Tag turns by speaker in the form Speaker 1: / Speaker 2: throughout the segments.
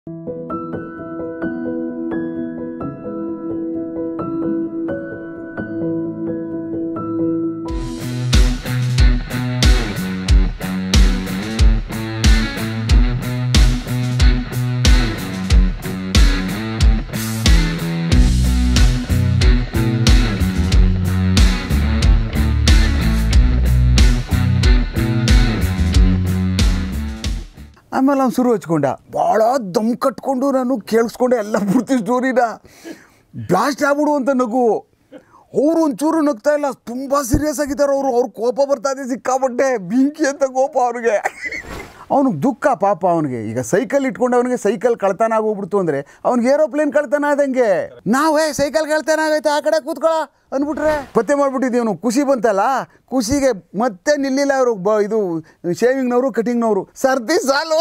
Speaker 1: ಆಮೇಲೆ ಅವ್ನು ಶುರು ಹಚ್ಕೊಂಡ ಭಾಳ ದಮ್ ಕಟ್ಕೊಂಡು ನಾನು ಕೇಳಿಸ್ಕೊಂಡೆ ಎಲ್ಲ ಪೂರ್ತಿ ಸ್ಟೋರಿನ ಬ್ಲಾಸ್ಟ್ ಆಗ್ಬಿಡು ಅಂತ ನಗು ಅವರು ಒಂಚೂರು ನಗ್ತಾ ಇಲ್ಲ ತುಂಬ ಸೀರಿಯಸ್ ಆಗಿದ್ದಾರೆ ಅವರು ಅವ್ರ ಕೋಪ ಬರ್ತಾ ಇದೆ ಸಿಕ್ಕಾಪಟ್ಟೆ ಬೆಂಕಿ ಅಂತ ಕೋಪ ಅವ್ರಿಗೆ ಅವನಿಗೆ ದುಃಖ ಪಾಪ ಅವನಿಗೆ ಈಗ ಸೈಕಲ್ ಇಟ್ಕೊಂಡು ಅವನಿಗೆ ಸೈಕಲ್ ಕಳ್ತನ ಆಗೋಗ್ಬಿಡ್ತು ಅಂದರೆ ಅವ್ನಿಗೆ ಏರೋಪ್ಲೇನ್ ಕಳ್ತನ ಆದಂಗೆ ನಾವೇ ಸೈಕಲ್ ಕಳ್ತನ ಆಗೈತೆ ಆ ಕಡೆ ಕೂತ್ಕೊಳ್ಳ ಅಂದ್ಬಿಟ್ರೆ ಪತ್ತೆ ಮಾಡ್ಬಿಟ್ಟಿದ್ದೀವಿ ನಾವು ಖುಷಿ ಬಂತಲ್ಲ ಖುಷಿಗೆ ಮತ್ತೆ ನಿಲ್ಲಿಲ್ಲ ಅವರು ಬ ಇದು ಶೇವಿಂಗ್ನವರು ಕಟಿಂಗ್ನವರು ಸರ್ದಿ ಸಾಲು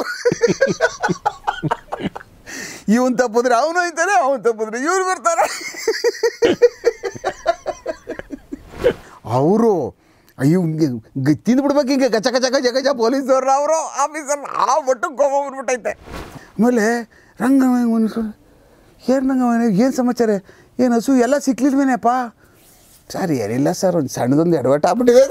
Speaker 1: ಇವನ್ ತಪ್ಪಿದ್ರೆ ಅವನು ಹೋಯ್ತಾನೆ ಅವನು ತಪ್ಪಿದ್ರೆ ಇವ್ರು ಬರ್ತಾರೆ ಅವರು ಅಯ್ಯೋ ತಿಂದ್ಬಿಡ್ಬೇಕು ಹಿಂಗೆ ಗಚ ಗಚ ಗಜ ಗಜ ಪೊಲೀಸವ್ರು ಅವರು ಆಫೀಸರ್ ಆ ಮಟ್ಟಕ್ಕೆ ಕೋಪ ಬಂದ್ಬಿಟ್ಟೈತೆ ಆಮೇಲೆ ರಂಗ ಒಂದು ಏನು ರಂಗ ಏನು ಸಮಾಚಾರ ಏನು ಹಸು ಎಲ್ಲ ಸಿಕ್ಲಿಲ್ವೇನಪ್ಪ ಸರ್ ಏನಿಲ್ಲ ಸರ್ ಒಂದು ಸಣ್ಣದೊಂದು ಎಡವಟ್ಟು ಆಗ್ಬಿಟ್ಟಿದೆ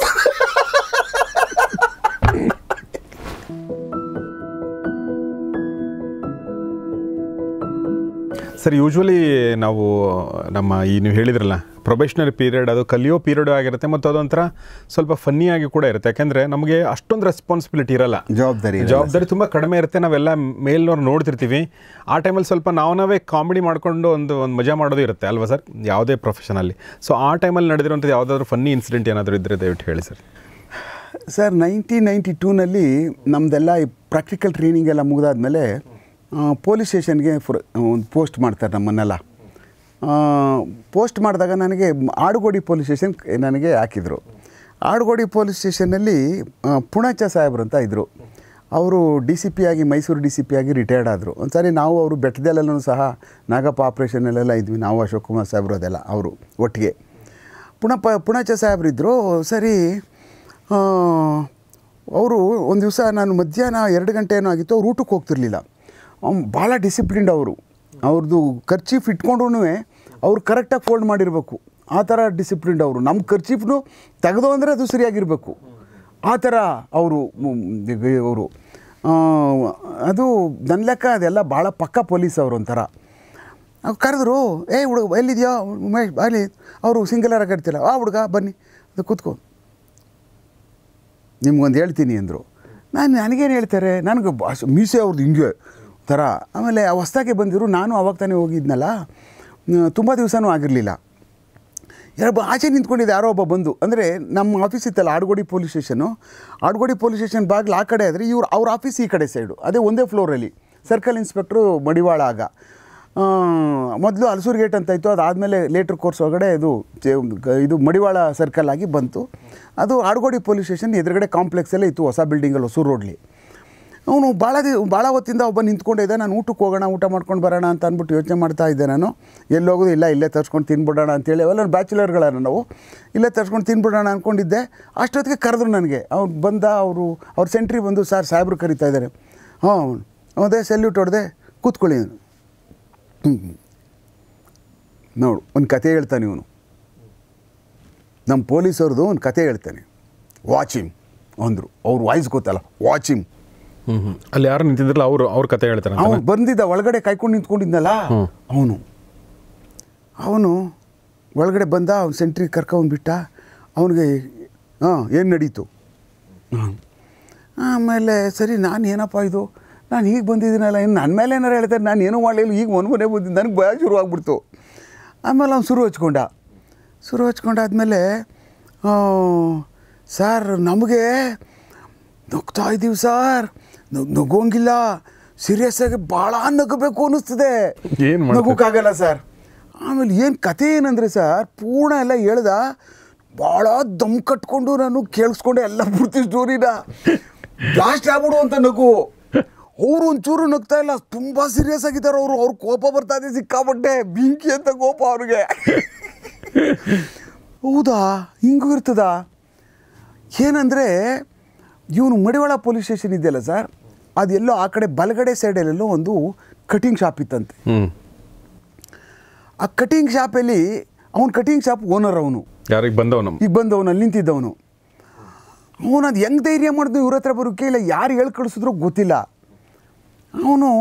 Speaker 2: ಸರ್ ಯೂಶ್ವಲಿ ನಾವು ನಮ್ಮ ಈ ನೀವು ಹೇಳಿದ್ರಲ್ಲ ಪ್ರೊಬೇಷನರಿ ಪೀರಿಯಡ್ ಅದು ಕಲಿಯೋ ಪೀರಿಯಡ್ ಆಗಿರುತ್ತೆ ಮತ್ತು ಅದೊಂಥರ ಸ್ವಲ್ಪ ಫನ್ನಿ ಆಗಿ ಕೂಡ ಇರುತ್ತೆ ಯಾಕೆಂದರೆ ನಮಗೆ ಅಷ್ಟೊಂದು ರೆಸ್ಪಾನ್ಸಿಬಿಲಿಟಿ ಇರಲ್ಲ
Speaker 1: ಜವಾಬ್ದಾರಿ ಇರಲ್ಲ
Speaker 2: ಜವಾಬ್ದಾರಿ ತುಂಬ ಕಡಿಮೆ ಇರುತ್ತೆ ನಾವೆಲ್ಲ ಮೇಲ್ನವ್ರು ನೋಡ್ತಿರ್ತೀವಿ ಆ ಟೈಮಲ್ಲಿ ಸ್ವಲ್ಪ ನಾವು ನಾವೇ ಕಾಮಿಡಿ ಮಾಡಿಕೊಂಡು ಒಂದು ಒಂದು ಮಜಾ ಮಾಡೋದು ಇರುತ್ತೆ ಅಲ್ವಾ ಸರ್ ಯಾವುದೇ ಪ್ರೊಫೆಷನಲ್ಲಿ ಸೊ ಆ ಟೈಮಲ್ಲಿ ನಡೆದಿರುವಂಥದ್ದು ಯಾವುದಾದ್ರೂ ಫನ್ನಿ ಇನ್ಸಿಡೆಂಟ್ ಏನಾದರೂ ಇದ್ದರೆ ದಯವಿಟ್ಟು ಹೇಳಿ ಸರ್
Speaker 1: ಸರ್ ನೈನ್ಟೀನ್ ನೈಂಟಿ ಟೂನಲ್ಲಿ ನಮ್ಮದೆಲ್ಲ ಈ ಪ್ರಾಕ್ಟಿಕಲ್ ಟ್ರೈನಿಂಗ್ ಎಲ್ಲ ಮುಗಿದಾದ್ಮೇಲೆ ಪೊಲೀಸ್ ಸ್ಟೇಷನ್ಗೆ ಫುರ್ ಒಂದು ಪೋಸ್ಟ್ ಮಾಡ್ತಾರೆ ನಮ್ಮನ್ನೆಲ್ಲ ಪೋಸ್ಟ್ ಮಾಡಿದಾಗ ನನಗೆ ಆಡುಗೋಡಿ ಪೊಲೀಸ್ ಸ್ಟೇಷನ್ ನನಗೆ ಹಾಕಿದರು ಆಡುಗೋಡಿ ಪೊಲೀಸ್ ಸ್ಟೇಷನ್ನಲ್ಲಿ ಪುಣಚ ಸಾಹೇಬ್ರು ಅಂತ ಇದ್ದರು ಅವರು ಡಿ ಸಿ ಪಿ ಆಗಿ ಮೈಸೂರು ಡಿ ಸಿ ಪಿ ಆಗಿ ರಿಟೈರ್ಡ್ ಆದರು ಒಂದು ಸಾರಿ ನಾವು ಅವರು ಬೆಟ್ಟದಲ್ಲೆಲ್ಲೂ ಸಹ ನಾಗಪ್ಪ ಆಪ್ರೇಷನಲ್ಲೆಲ್ಲ ಇದ್ವಿ ನಾವು ಅಶೋಕ್ ಕುಮಾರ್ ಸಾಹೇಬ್ರು ಅದೆಲ್ಲ ಅವರು ಒಟ್ಟಿಗೆ ಪುಣಪ ಪುಣಚ ಸಾಹೇಬ್ರಿದ್ದರು ಸರಿ ಅವರು ಒಂದು ದಿವಸ ನಾನು ಮಧ್ಯಾಹ್ನ ಎರಡು ಗಂಟೆ ಏನೋ ಆಗಿತ್ತು ಅವ್ರು ಊಟಕ್ಕೆ ಹೋಗ್ತಿರ್ಲಿಲ್ಲ ಅವ್ನು ಭಾಳ ಡಿಸಿಪ್ಲಿನ್ಡ್ ಅವರು ಅವ್ರದ್ದು ಖರ್ಚೀಫ್ ಇಟ್ಕೊಂಡ್ರೂ ಅವ್ರು ಕರೆಕ್ಟಾಗಿ ಫೋಲ್ಡ್ ಮಾಡಿರಬೇಕು ಆ ಥರ ಡಿಸಿಪ್ಲಿನ್ಡ್ ಅವರು ನಮ್ಮ ಖರ್ಚೀಫ್ನು ತೆಗೆದು ಅಂದರೆ ಅದು ಸರಿಯಾಗಿರಬೇಕು ಆ ಥರ ಅವರು ಅವರು ಅದು ನನ್ನ ಲೆಕ್ಕ ಅದೆಲ್ಲ ಭಾಳ ಪಕ್ಕ ಪೊಲೀಸ್ ಅವರು ಒಂಥರ ಅವ್ರು ಕರೆದ್ರು ಏ ಹುಡುಗ ಎಲ್ಲಿದೆಯೋ ಉಮೇಶ್ ಅಲ್ಲಿ ಅವರು ಸಿಂಗಲರ ಕಟ್ತಿಲ್ಲ ಆ ಹುಡುಗ ಬನ್ನಿ ಅದು ಕೂತ್ಕೊ ನಿಮ್ಗೊಂದು ಹೇಳ್ತೀನಿ ಅಂದರು ನಾನು ನನಗೇನು ಹೇಳ್ತಾರೆ ನನಗೆ ಭಾಷೆ ಮೀಸೆ ಅವ್ರದ್ದು ಹಿಂಗೆ ಥರ ಆಮೇಲೆ ಹೊಸ್ದಾಗೆ ಬಂದಿರು ನಾನು ಅವಾಗ ತಾನೇ ಹೋಗಿದ್ನಲ್ಲ ತುಂಬ ದಿವಸನೂ ಆಗಿರಲಿಲ್ಲ ಎರಡು ಆಚೆ ನಿಂತ್ಕೊಂಡಿದ್ದೆ ಯಾರೋ ಒಬ್ಬ ಬಂದು ಅಂದರೆ ನಮ್ಮ ಆಫೀಸ್ ಇತ್ತಲ್ಲ Adugodi police station Adugodi police station ಬಾಗಿಲು ಆ ಕಡೆ ಆದರೆ ಇವ್ರು ಅವ್ರ ಆಫೀಸ್ ಈ ಕಡೆ ಸೈಡು ಅದೇ ಒಂದೇ ಫ್ಲೋರಲ್ಲಿ ಸರ್ಕಲ್ ಇನ್ಸ್ಪೆಕ್ಟ್ರು ಮಡಿವಾಳ ಆಗ ಮೊದಲು ಹಲಸೂರು ಗೇಟ್ ಅಂತ ಇತ್ತು ಅದಾದಮೇಲೆ ಲೇಟ್ರ್ ಕೋರ್ಸ್ ಒಳಗಡೆ ಇದು ಚೆ- ಇದು ಮಡಿವಾಳ ಸರ್ಕಲ್ ಆಗಿ ಬಂತು ಅದು ಆಡುಗೋಡಿ ಪೊಲೀಸ್ ಸ್ಟೇಷನ್ ಎದುರುಗಡೆ ಕಾಂಪ್ಲೆಕ್ಸಲ್ಲೇ ಇತ್ತು ಹೊಸ ಬಿಲ್ಡಿಂಗಲ್ಲಿ ಹೊಸೂರು ರೋಡ್ಲಿ ಅವನು ಭಾಳ ದಿ ಭಾಳ ಹೊತ್ತಿಂದ ಒಬ್ಬ ನಿಂತ್ಕೊಂಡಿದ್ದೆ ನಾನು ಊಟಕ್ಕೆ ಹೋಗೋಣ ಊಟ ಮಾಡ್ಕೊಂಡು ಬರೋಣ ಅಂತ ಅಂದ್ಬಿಟ್ಟು ಯೋಚನೆ ಮಾಡ್ತಾ ಇದ್ದೆ ನಾನು ಎಲ್ಲಿ ಹೋಗೋದು ಇಲ್ಲ ಇಲ್ಲೇ ತರ್ಸ್ಕೊಂಡು ತಿನ್ಬಿಡೋಣ ಅಂತೇಳಿ ಅವೆಲ್ಲ ಬ್ಯಾಚುಲರ್ಗಳನ್ನ ನಾವು ಇಲ್ಲೇ ತರ್ಸ್ಕೊಂಡು ತಿನ್ಬಿಡೋಣ ಅಂದ್ಕೊಂಡಿದ್ದೆ ಅಷ್ಟೊತ್ತಿಗೆ ಕರೆದ್ರು ನನಗೆ ಅವ್ರು ಬಂದ ಅವರು ಅವ್ರ ಸೆಂಟ್ರಿ ಬಂದು ಸರ್ ಸಾಹೇಬ್ರು ಕರಿತಾ ಇದ್ದಾರೆ ಹಾಂ ಅದೇ ಸೆಲ್ಯೂಟ್ ಹೊಡೆದೆ ಕೂತ್ಕೊಳ್ಳಿ ಅಂದ್ರು. ಹ್ಞೂ ನೋಡು ಒಂದು ಕತೆ ಹೇಳ್ತಾನೆ ಇವನು ನಮ್ಮ ಪೊಲೀಸವ್ರದ್ದು ಒಂದು ಕತೆ ಹೇಳ್ತಾನೆ ವಾಚಿಮ್ ಅಂದರು ಅವ್ರ ವಾಯ್ಸ್ ಗೊತ್ತಲ್ಲ ವಾಚಿಮ್
Speaker 2: ಹ್ಞೂ ಹ್ಞೂ ಅಲ್ಲಿ ಯಾರು ನಿಂತಿದ್ರಲ್ಲ ಅವರು ಅವ್ರ ಕತೆ ಹೇಳ್ತಾರೆ ಅಂತ
Speaker 1: ಅವನು ಬಂದಿದ್ದ ಒಳಗಡೆ ಕಾಯ್ಕೊಂಡು ನಿಂತ್ಕೊಂಡಿದ್ನಲ್ಲ ಅವನು ಅವನು ಒಳಗಡೆ ಬಂದ ಅವ್ನು ಸೆಂಟ್ರಿ ಕರ್ಕೊಂಡ್ಬಿಟ್ಟ ಅವನಿಗೆ ಹಾಂ ಏನು ನಡೀತು ಹಾಂ ಆಮೇಲೆ ಸರಿ ನಾನು ಏನಪ್ಪ ಇದು ನಾನು ಈಗ ಬಂದಿದ್ದೀನಲ್ಲ ಇನ್ನು ನನ್ನ ಮೇಲೆ ಏನಾರು ಹೇಳ್ತಾರೆ ನಾನು ಏನೂ ಮಾಡಲಿಲ್ಲ ಈಗ ಒಂದು ಮನೆ ಬಂದಿದ್ದು ನನಗೆ ಭಯ ಶುರು ಆಗ್ಬಿಡ್ತು ಆಮೇಲೆ ಅವ್ನು ಶುರು ಹಚ್ಕೊಂಡ ಶುರು ಹಚ್ಕೊಂಡಾದ್ಮೇಲೆ ಸರ್ ನಮಗೆ ನಗ್ತಾ ಇದ್ದೀವಿ ಸರ್ ನಗೋಂಗಿಲ್ಲ ಸೀರಿಯಸ್ ಆಗಿ ಭಾಳ ನಗಬೇಕು ಅನ್ನಿಸ್ತದೆ
Speaker 2: ಏನ್ ಮಾಡ್ತೀರಿ?
Speaker 1: ನಗೋಕ್ಕಾಗಲ್ಲ ಸರ್ ಆಮೇಲೆ ಏನು ಕತೆ ಏನಂದರೆ ಸರ್ ಪೂರ್ಣ ಎಲ್ಲ ಹೇಳ್ದ ಭಾಳ ದಮ್ ಕಟ್ಕೊಂಡು ನಾನು ಕೇಳಿಸ್ಕೊಂಡೆ ಎಲ್ಲ ಪೂರ್ತಿ ಸ್ಟೋರಿನ ಬ್ಲಾಸ್ಟ್ ಆಗ್ಬಿಡು ಅಂತ ನಗು ಅವರು ಒಂಚೂರು ನಗ್ತಾ ಇಲ್ಲ ತುಂಬ ಸೀರಿಯಸ್ ಆಗಿದ್ದಾರೆ ಅವರು ಅವ್ರ ಕೋಪ ಬರ್ತಾ ಇದೆ ಸಿಕ್ಕಾಪಟ್ಟೆ ಬೆಂಕಿ ಅಂತ ಕೋಪ ಅವ್ರಿಗೆ ಹೌದಾ ಹಿಂಗೂ ಇರ್ತದಾ ಏನಂದರೆ ಇವನು ಮಡಿವಾಳ ಪೊಲೀಸ್ ಸ್ಟೇಷನ್ ಇದೆಯಲ್ಲ ಸರ್ ಅದೆಲ್ಲೋ ಆ ಕಡೆ ಬಲಗಡೆ ಸೈಡಲ್ಲೆಲ್ಲೋ ಒಂದು ಕಟಿಂಗ್ ಶಾಪ್ ಇತ್ತಂತೆ
Speaker 2: ಹ್ಞೂ
Speaker 1: ಆ ಕಟಿಂಗ್ ಶಾಪಲ್ಲಿ ಅವ್ನು ಕಟಿಂಗ್ ಶಾಪ್ ಓನರ್ ಅವನು
Speaker 2: ಯಾರಿಗೆ ಬಂದವನು
Speaker 1: ಈಗ ಬಂದವನು ಅಲ್ಲಿ ನಿಂತಿದ್ದವನು ಅವನು ಅದು ಹೆಂಗೆ ಧೈರ್ಯ ಮಾಡಿದ್ನು ಇವ್ರ ಹತ್ರ ಬರೋಕ್ಕೆ ಇಲ್ಲ ಯಾರು ಹೇಳಿ ಕಳಿಸಿದ್ರು ಗೊತ್ತಿಲ್ಲ ಅವನು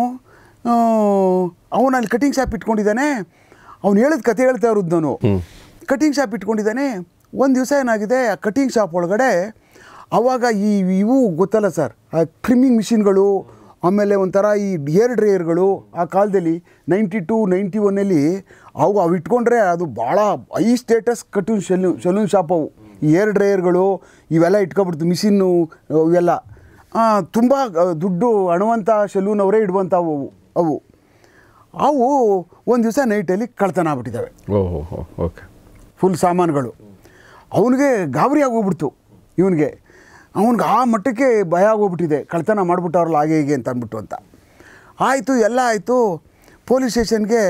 Speaker 1: ಅವನು ಅಲ್ಲಿ ಕಟಿಂಗ್ ಶಾಪ್ ಇಟ್ಕೊಂಡಿದ್ದಾನೆ ಅವ್ನು ಹೇಳಿದ ಕತೆ ಹೇಳ್ತಾ ಇರೋದು ನಾನು ಕಟಿಂಗ್ ಶಾಪ್ ಇಟ್ಕೊಂಡಿದ್ದಾನೆ ಒಂದು ದಿವಸ ಏನಾಗಿದೆ ಆ ಕಟಿಂಗ್ ಶಾಪ್ ಒಳಗಡೆ ಆವಾಗ ಈ ಇವು ಗೊತ್ತಲ್ಲ ಸರ್ ಆ ಕ್ರಿಮಿಂಗ್ ಮಿಷಿನ್ಗಳು ಆಮೇಲೆ ಒಂಥರ ಈ ಏರ್ ಡ್ರೈಯರ್ಗಳು ಆ ಕಾಲದಲ್ಲಿ ನೈಂಟಿ ಟು ನೈಂಟಿ ಒನ್ನಲ್ಲಿ ಅವು ಅವು ಇಟ್ಕೊಂಡ್ರೆ ಅದು ಭಾಳ high status cutting saloon saloon shop ಅವು ಈ ಏರ್ ಡ್ರೈಯರ್ಗಳು ಇವೆಲ್ಲ ಇಟ್ಕೊಬಿಡ್ತು ಮಿಷಿನ್ನು ಇವೆಲ್ಲ ತುಂಬ ದುಡ್ಡು ಹಣವಂತ ಶೆಲೂನ್ ಅವರೇ ಇಡುವಂಥವು ಅವು ಅವು ಒಂದು ದಿವಸ ನೈಟಲ್ಲಿ ಕಳ್ತನ ಆಗ್ಬಿಟ್ಟಿದ್ದಾವೆ
Speaker 2: ಓಹೋ ಹೋ ಓಕೆ
Speaker 1: ಫುಲ್ ಸಾಮಾನುಗಳು ಅವನಿಗೆ ಗಾಬರಿ ಆಗೋಗ್ಬಿಡ್ತು ಇವನಿಗೆ ಅವನಿಗೆ ಆ ಮಟ್ಟಕ್ಕೆ ಭಯ ಆಗೋಗ್ಬಿಟ್ಟಿದೆ ಕಳ್ತನ ಮಾಡಿಬಿಟ್ಟವ್ರಲ್ಲ ಹಾಗೆ ಹೀಗೆ ಅಂತ ಅಂದ್ಬಿಟ್ಟು ಅಂತ ಆಯಿತು ಎಲ್ಲ ಆಯಿತು ಪೊಲೀಸ್ ಸ್ಟೇಷನ್ಗೆ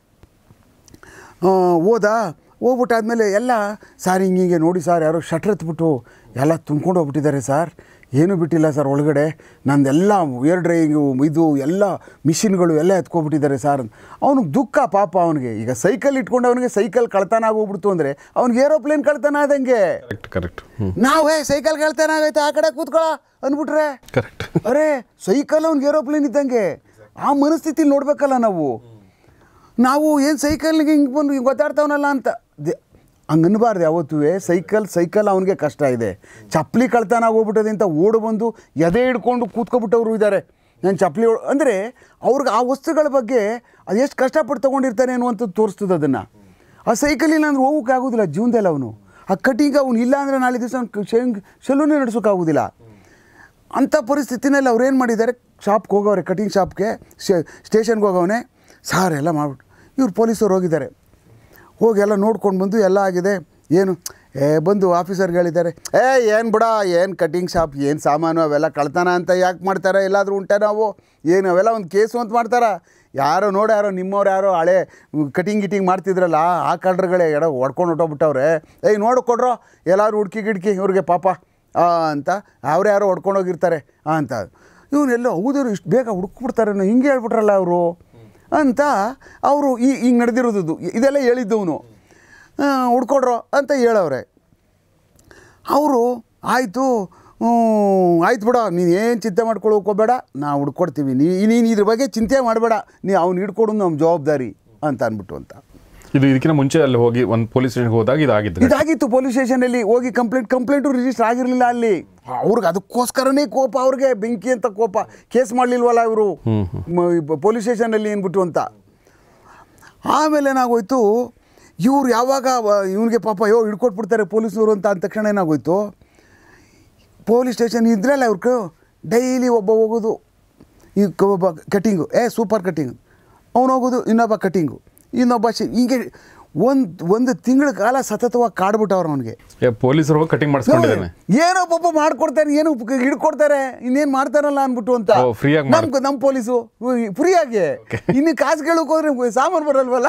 Speaker 1: ಆ, ಹೋದ ಹೋಗ್ಬಿಟ್ಟಾದ್ಮೇಲೆ ಎಲ್ಲ ಸಾರ್ ಹಿಂಗೆ ಹಿಂಗೆ ನೋಡಿ ಸರ್ ಯಾರೋ ಶಟ್ರ್ ಎತ್ಬಿಟ್ಟು ಎಲ್ಲ ತುಂಬ್ಕೊಂಡು ಹೋಗ್ಬಿಟ್ಟಿದ್ದಾರೆ ಸರ್ ಏನೂ ಬಿಟ್ಟಿಲ್ಲ ಸರ್ ಒಳಗಡೆ ನಂದೆಲ್ಲ ಏರ್ ಡ್ರೈಯಿಂಗು ಇದು ಎಲ್ಲ ಮಿಷಿನ್ಗಳು ಎಲ್ಲ ಎತ್ಕೊಬಿಟ್ಟಿದ್ದಾರೆ ಸರ್ ಅವ್ನಿಗೆ ದುಃಖ ಪಾಪ ಅವನಿಗೆ ಈಗ ಸೈಕಲ್ ಇಟ್ಕೊಂಡು ಅವನಿಗೆ ಸೈಕಲ್ ಕಳ್ತನ ಆಗೋಗ್ಬಿಡ್ತು ಅಂದರೆ ಅವ್ನಿಗೆ ಏರೋಪ್ಲೇನ್ ಕಳ್ತನ ಆದಂಗೆ
Speaker 2: ಕರೆಕ್ಟ್ ಕರೆಕ್ಟ್ ಹ್ಞೂ
Speaker 1: ನಾವೇ ಸೈಕಲ್ ಕಳ್ತನ ಆಗೈತೆ ಆ ಕಡೆ ಕೂತ್ಕೊಳ್ಳ ಅಂದ್ಬಿಟ್ರೆ
Speaker 2: ಕರೆಕ್ಟ್
Speaker 1: ಅರೆ ಸೈಕಲ್ ಅವ್ನಿಗೆ ಏರೋಪ್ಲೇನ್ ಇದ್ದಂಗೆ ಆ ಮನಸ್ಥಿತಿಲಿ ನೋಡ್ಬೇಕಲ್ಲ ನಾವು ನಾವು ಏನು ಸೈಕಲ್ಗೆ ಹಿಂಗೆ ಬಂದು ಹಿಂಗೆ ಗೊತ್ತಾಡ್ತಾವನಲ್ಲ ಅಂತ ದೆ- ಹಂಗ್ ಅನ್ಬಾರ್ದು ಯಾವತ್ತೂ ಸೈಕಲ್ ಸೈಕಲ್ ಅವನಿಗೆ ಕಷ್ಟ ಇದೆ ಚಪ್ಪಲಿ ಕಳ್ತನ ಹೋಗ್ಬಿಟ್ಟದೆ ಅಂತ ಓಡು ಬಂದು ಎದೆ ಹಿಡ್ಕೊಂಡು ಕೂತ್ಕೊಬಿಟ್ಟವರು ಇದ್ದಾರೆ ನಾನು ಚಪ್ಪಲಿ ಅಂದರೆ ಅವ್ರಿಗೆ ಆ ವಸ್ತುಗಳ ಬಗ್ಗೆ ಅದು ಎಷ್ಟು ಕಷ್ಟಪಟ್ಟು ತೊಗೊಂಡಿರ್ತಾನೆ ಅನ್ನುವಂಥದ್ದು ತೋರಿಸ್ತದೆ ಅದನ್ನು ಆ ಸೈಕಲ್ ಇಲ್ಲ ಅಂದ್ರೆ ಹೋಗೋಕೆ ಆಗೋದಿಲ್ಲ ಜೀವನದಲ್ಲಿ ಅವನು ಆ ಕಟಿಂಗ್ ಅವ್ನು ಇಲ್ಲ ಅಂದರೆ ನಾಳೆ ದಿವಸ ಶೆಂಗ್ ಶೆಲೂನೇ ನಡೆಸೋಕ್ಕಾಗೋದಿಲ್ಲ ಅಂಥ ಪರಿಸ್ಥಿತಿನಲ್ಲಿ ಅವ್ರು ಏನು ಮಾಡಿದ್ದಾರೆ ಶಾಪ್ಗೆ ಹೋಗವ್ರೆ ಕಟಿಂಗ್ ಶಾಪ್ಗೆ ಸ್ಟೇಷನ್ಗೆ ಹೋಗವನೆ ಸಾರ್ ಎಲ್ಲ ಮಾಡ್ಬಿಟ್ಟು ಇವ್ರು ಪೊಲೀಸರು ಹೋಗಿದ್ದಾರೆ ಹೋಗಿ ಎಲ್ಲ ನೋಡ್ಕೊಂಡು ಬಂದು ಎಲ್ಲ ಆಗಿದೆ ಏನು ಏ ಬಂದು ಆಫೀಸರ್ಗೆ ಹೇಳಿದ್ದಾರೆ ಏ ಏನು ಬಿಡ ಏನು ಕಟಿಂಗ್ ಶಾಪ್ ಏನು ಸಾಮಾನು ಅವೆಲ್ಲ ಕಳ್ತನ ಅಂತ ಯಾಕೆ ಮಾಡ್ತಾರೆ ಎಲ್ಲಾದರೂ ಉಂಟೆ ನಾವು ಏನು ಅವೆಲ್ಲ ಒಂದು ಕೇಸು ಅಂತ ಮಾಡ್ತಾರ ಯಾರೋ ನೋಡಿ ಯಾರೋ ನಿಮ್ಮವ್ರು ಯಾರೋ ಹಳೆ ಕಟಿಂಗ್ ಗಿಟಿಂಗ್ ಮಾಡ್ತಿದ್ರಲ್ಲ ಆ ಕಳ್ರಗಳೇ ಎಡ ಹೊಡ್ಕೊಂಡು ಹೊಟ್ಟೋಗ್ಬಿಟ್ಟವ್ರೆ ಏಯ್ ನೋಡು ಕೊಡ್ರೋ ಎಲ್ಲಾದ್ರು ಹುಡ್ಕಿ ಗಿಡ್ಕಿ ಇವ್ರಿಗೆ ಪಾಪ ಆ ಅಂತ ಅವ್ರು ಯಾರೋ ಹೊಡ್ಕೊಂಡು ಹೋಗಿರ್ತಾರೆ ಆ ಅಂತ ಇವನ್ನೆಲ್ಲ ಹೌದರು ಇಷ್ಟು ಬೇಗ ಹುಡುಕ್ಬಿಡ್ತಾರೆ ಹಿಂಗೆ ಹೇಳ್ಬಿಟ್ರಲ್ಲ ಅವರು ಅಂತ ಅವರು ಈ ಹಿಂಗೆ ನಡೆದಿರೋದು ಇದೆಲ್ಲ ಹೇಳಿದ್ದವನು ಹುಡ್ಕೊಡ್ರೋ ಅಂತ ಹೇಳವ್ರೆ ಅವರು ಆಯಿತು ಆಯ್ತು ಬಿಡ ನೀನು ಏನು ಚಿಂತೆ ಮಾಡ್ಕೊಳ್ಳೋಕೆ ಹೋಗ್ಬೇಡ ನಾವು ಹುಡ್ಕೊಡ್ತೀವಿ ನೀ ನೀನು ಇದ್ರ ಬಗ್ಗೆ ಚಿಂತೆ ಮಾಡಬೇಡ ನೀ ಅವ್ನು ಹಿಡ್ಕೊಡೋದು ನಮ್ಮ ಜವಾಬ್ದಾರಿ ಅಂತ ಅಂದ್ಬಿಟ್ಟು ಅಂತ
Speaker 2: ಇದು ಇದಕ್ಕಿಂತ ಮುಂಚೆ ಅಲ್ಲಿ ಹೋಗಿ ಒಂದು ಪೊಲೀಸ್ ಸ್ಟೇಷನ್ಗೆ ಹೋದಾಗ ಇದಾಗಿದ್ದು
Speaker 1: ಇದಾಗಿತ್ತು ಪೊಲೀಸ್ ಸ್ಟೇಷನಲ್ಲಿ ಹೋಗಿ ಕಂಪ್ಲೇಂಟ್ ಕಂಪ್ಲೇಂಟು ರಿಜಿಸ್ಟರ್ ಆಗಿರಲಿಲ್ಲ ಅಲ್ಲಿ ಅವ್ರಿಗೆ ಅದಕ್ಕೋಸ್ಕರನೇ ಕೋಪ ಅವ್ರಿಗೆ ಬೆಂಕಿ ಅಂತ ಕೋಪ ಕೇಸ್ ಮಾಡಲಿಲ್ವಲ್ಲ ಇವರು ಪೊಲೀಸ್ ಸ್ಟೇಷನಲ್ಲಿ ಏನ್ಬಿಟ್ಟು ಅಂತ ಆಮೇಲೆ ಏನಾಗೋಯ್ತು ಇವ್ರು ಯಾವಾಗ ಇವನಿಗೆ ಪಾಪ ಅಯ್ಯೋ ಹಿಡ್ಕೊಟ್ಬಿಡ್ತಾರೆ ಪೊಲೀಸ್ನವರು ಅಂತ ಅಂದ ತಕ್ಷಣ ಏನಾಗೋಯ್ತು ಪೊಲೀಸ್ ಸ್ಟೇಷನ್ ಇದ್ರಲ್ಲ ಅವ್ರಿಗೆ ಡೈಲಿ ಒಬ್ಬ ಹೋಗೋದು ಈ ಕ- ಒಬ್ಬ ಕಟಿಂಗು ಏ ಸೂಪರ್ ಕಟಿಂಗ್ ಅವನು ಹೋಗೋದು ಇನ್ನೊಬ್ಬ ಕಟಿಂಗು ಇನ್ನೊಬ್ಬ ಶಿ ಹೀಗೆ ಒಂದು ಒಂದು ತಿಂಗಳ ಕಾಲ ಸತತವಾಗಿ ಕಾಡ್ಬಿಟ್ಟವ್ರು ಅವನಿಗೆ
Speaker 2: ಪೊಲೀಸರು ಹೋಗಿ ಕಟಿಂಗ್ ಮಾಡಿಸ್ಕೊಂಡಿದ್ದಾನೆ
Speaker 1: ಏನೋ ಪಾಪ ಮಾಡ್ಕೊಡ್ತಾರೆ ಏನು ಪ- ಹಿಡ್ಕೊಡ್ತಾರೆ ಇನ್ನೇನು ಮಾಡ್ತಾರಲ್ಲ ಅನ್ಬಿಟ್ಟು ಅಂತ
Speaker 2: ಓ, free ಆಗಿ ಮಾಡ್-
Speaker 1: ನಮ್ ನಮ್ಮ ಪೊಲೀಸು ಫ್ರೀಯಾಗಿ ಇನ್ನು ಕಾಸು ಕೇಳೋಕೆ ಹೋದ್ರೆ ಸಾಮಾನು ಬರಲ್ವಲ್ಲ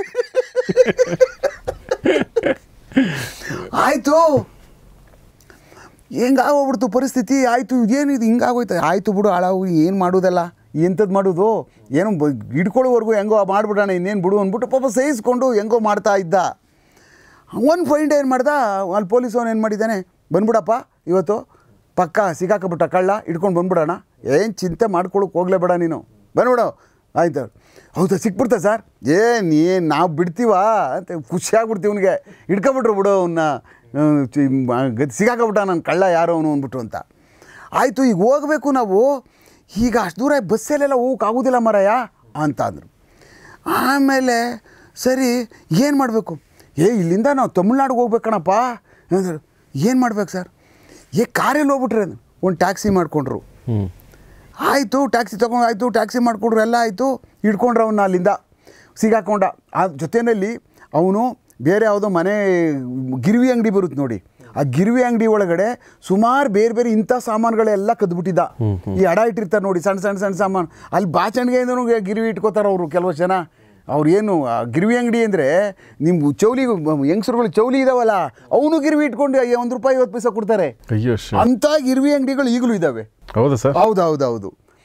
Speaker 1: ಆಯ್ತು ಹೆಂಗಾಗೋಗ್ಬಿಡ್ತು ಪರಿಸ್ಥಿತಿ ಆಯಿತು ಏನಿದು ಹಿಂಗಾಗೋಯ್ತು ಆಯಿತು ಬಿಡು ಹಾಳಾಗು ಏನು ಮಾಡೋದಲ್ಲ ಎಂಥದ್ದು ಮಾಡೋದು ಏನೋ ಬ ಹಿಡ್ಕೊಳ್ಳೋವರೆಗೂ ಹೆಂಗೋ ಮಾಡಿಬಿಡೋಣ ಇನ್ನೇನು ಬಿಡು ಅಂದ್ಬಿಟ್ಟು ಪಾಪ ಸಹಿಸ್ಕೊಂಡು ಹೆಂಗೋ ಮಾಡ್ತಾ ಇದ್ದ ಒಂದು ಫೈಂಡ್ ಏನು ಮಾಡ್ದ ಅಲ್ಲಿ ಪೊಲೀಸ್ ಅವನು ಏನು ಮಾಡಿದ್ದಾನೆ ಬಂದ್ಬಿಡಪ್ಪ ಇವತ್ತು ಪಕ್ಕ ಸಿಗಾಕಬಿಟ್ಟ ಕಳ್ಳ ಹಿಡ್ಕೊಂಡು ಬಂದ್ಬಿಡೋಣ ಏನು ಚಿಂತೆ ಮಾಡ್ಕೊಳಕ್ಕೆ ಹೋಗ್ಲೇಬೇಡ ನೀನು ಬಂದ್ಬಿಡು ಆಯ್ತು ಹೌದಾ ಸಿಕ್ಬಿಡ್ತಾ ಸರ್ ಏನು ಏನು ನಾವು ಬಿಡ್ತೀವಾ ಅಂತ ಖುಷಿಯಾಗ್ಬಿಡ್ತೀವಿ ಅವನಿಗೆ ಹಿಡ್ಕೊಬಿಟ್ರು ಬಿಡು ಅವನ್ನ ಸಿಗಾಕಬಿಟ್ಟ ನನ್ನ ಕಳ್ಳ ಯಾರೋ ಅವನು ಅಂದ್ಬಿಟ್ಟು ಅಂತ ಆಯಿತು ಈಗ ಹೋಗಬೇಕು ನಾವು ಈಗ ಅಷ್ಟು ದೂರ ಬಸ್ಸಲ್ಲೆಲ್ಲ ಹೋಗೋಕ್ಕಾಗೋದಿಲ್ಲ ಮರಯ್ಯ ಅಂತ ಅಂದರು ಆಮೇಲೆ ಸರಿ ಏನು ಮಾಡಬೇಕು ಏ ಇಲ್ಲಿಂದ ನಾವು ತಮಿಳ್ನಾಡಿಗೆ ಹೋಗ್ಬೇಕಣಪ್ಪ ಅಂದರು ಏನು ಮಾಡ್ಬೇಕು ಸರ್ ಏ ಕಾರಲ್ಲಿ ಹೋಗ್ಬಿಟ್ರೆ ಒಂದು ಟ್ಯಾಕ್ಸಿ ಮಾಡಿಕೊಂಡ್ರು
Speaker 2: ಹ್ಞೂ
Speaker 1: ಆಯಿತು ಟ್ಯಾಕ್ಸಿ ತೊಗೊಂಡು ಆಯಿತು ಟ್ಯಾಕ್ಸಿ ಮಾಡಿಕೊಂಡ್ರು ಎಲ್ಲ ಆಯಿತು ಹಿಡ್ಕೊಂಡ್ರು ಅವನ್ನ ಅಲ್ಲಿಂದ ಸಿಗಾಕೊಂಡ ಆ ಜೊತೆಯಲ್ಲಿ ಅವನು ಬೇರೆ ಯಾವುದೋ ಮನೆ ಗಿರ್ವಿ ಅಂಗಡಿ ಬರುತ್ತೆ ನೋಡಿ ಆ ಗಿರ್ವಿ ಅಂಗಡಿ ಒಳಗಡೆ ಸುಮಾರು ಬೇರೆ ಬೇರೆ ಇಂಥ ಸಾಮಾನುಗಳೆಲ್ಲ ಕದ್ಬಿಟ್ಟಿದ್ದ ಈ ಅಡ ಇಟ್ಟಿರ್ತಾರೆ ನೋಡಿ ಸಣ್ಣ ಸಣ್ಣ ಸಣ್ಣ ಸಾಮಾನು ಅಲ್ಲಿ ಬಾಚಣಿಗೆಯಿಂದನೂ ಗಿರ್ವಿ ಇಟ್ಕೋತಾರೆ ಅವರು ಕೆಲವು ಜನ ಅವ್ರು ಏನು ಆ ಗಿರ್ವಿ ಅಂಗಡಿ ಅಂದರೆ ನಿಮ್ಮ ಚೌಲಿ ಹೆಂಗಸರುಗಳು ಚೌಲಿ ಇದಾವಲ್ಲ ಅವನು ಗಿರ್ವಿ ಇಟ್ಕೊಂಡು ಒಂದು ರೂಪಾಯಿ ಐವತ್ತು ಪೈಸೆ ಕೊಡ್ತಾರೆ
Speaker 2: ಅಯ್ಯೋ ಶ
Speaker 1: ಅಂಥ ಗಿರ್ವಿ ಅಂಗಡಿಗಳು ಈಗಲೂ ಇದ್ದಾವೆ
Speaker 2: ಹೌದಾ ಸರ್
Speaker 1: ಹೌದು ಹೌದು ಹೌದು